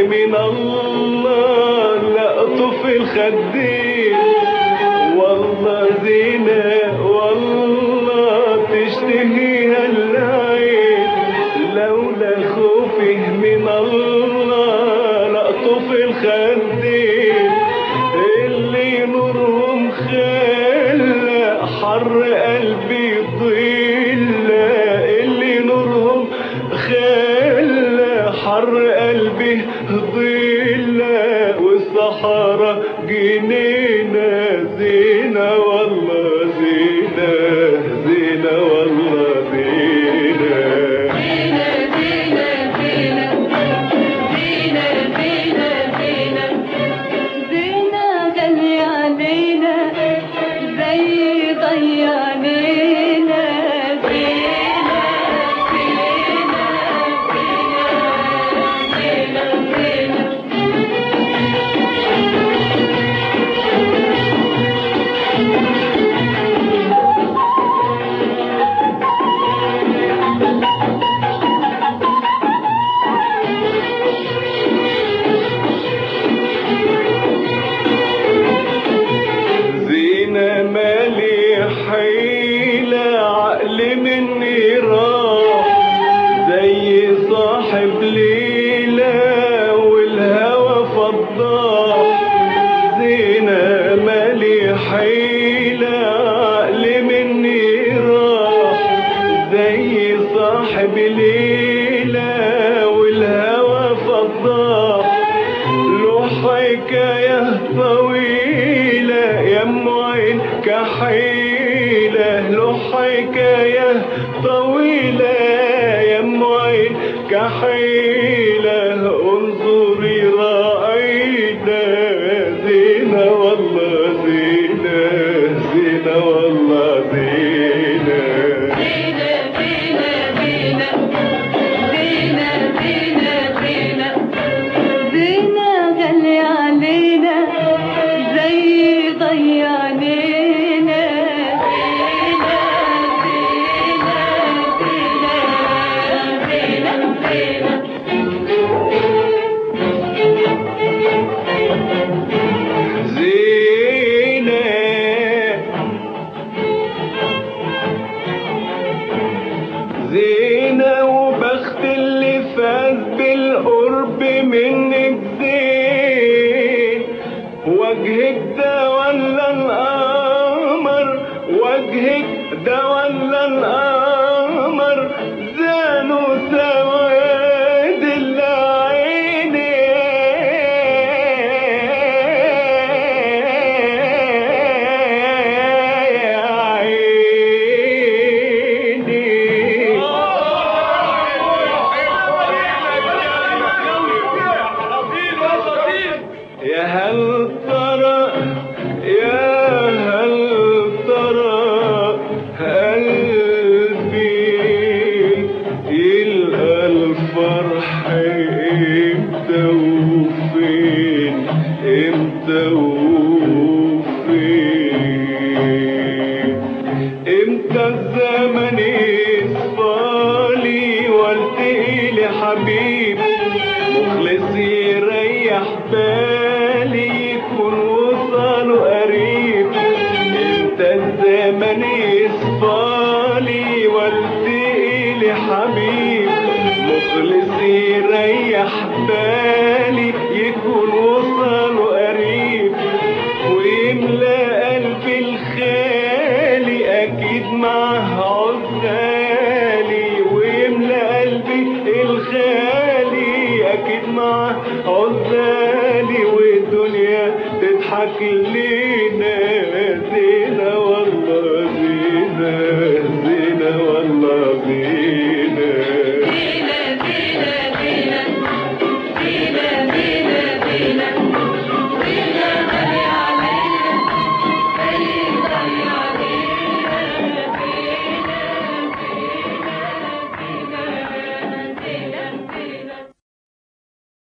من الله لقطه في الخدين والله زينة والله تشتهيها العين لولا خوفي من الله لقطه في الخدين اللي نورهم خلى حر قلبي ضل اللي نورهم خلى حر قلبي ضل والصحراء جنينة زينة والله زينة زينة والله زينة زينة زينة زينة زينة زينة زينة زينة غالية علينا زي ضي علينا زينة زينة زينة زينة زينة مالي حيلة عقل مني راح زي صاحب ليلة والهوى فضاح زينة مالي حيلة عقل مني راح زي صاحب ليلة والهوى فضاح له حكاية طويلة يا ام عين كحيلة له حكاية طويلة يا ام عين كحيلة انظري رأينا زينة والله زينة زينة والله زينة زينة زينة زينة زينة زينة زينة زينة غالية علينا زي ضي علينا زينة زينة زينة زينة زينة وبخت اللي فاز بالقرب منك زين وجهك ده ولا القمر وجهك ده ولا القمر زانوا سواد العيني يا هل ترى يا هل ترى قلبي يلقى الفرح امتى وفين امتى وفين امتى الزمن يصفالي والتقي لي حبيب مخلص يريح بالي يكون وصاله قريب امتى الزمن يصفالي والتقي لي حبيب مخلص يريح بالي يكون وصاله قريب ويملى قلبي الخالي اكيد معاه عزالي ويملى قلبي الخالي اكيد معاه عزالي والدنيا تضحك لي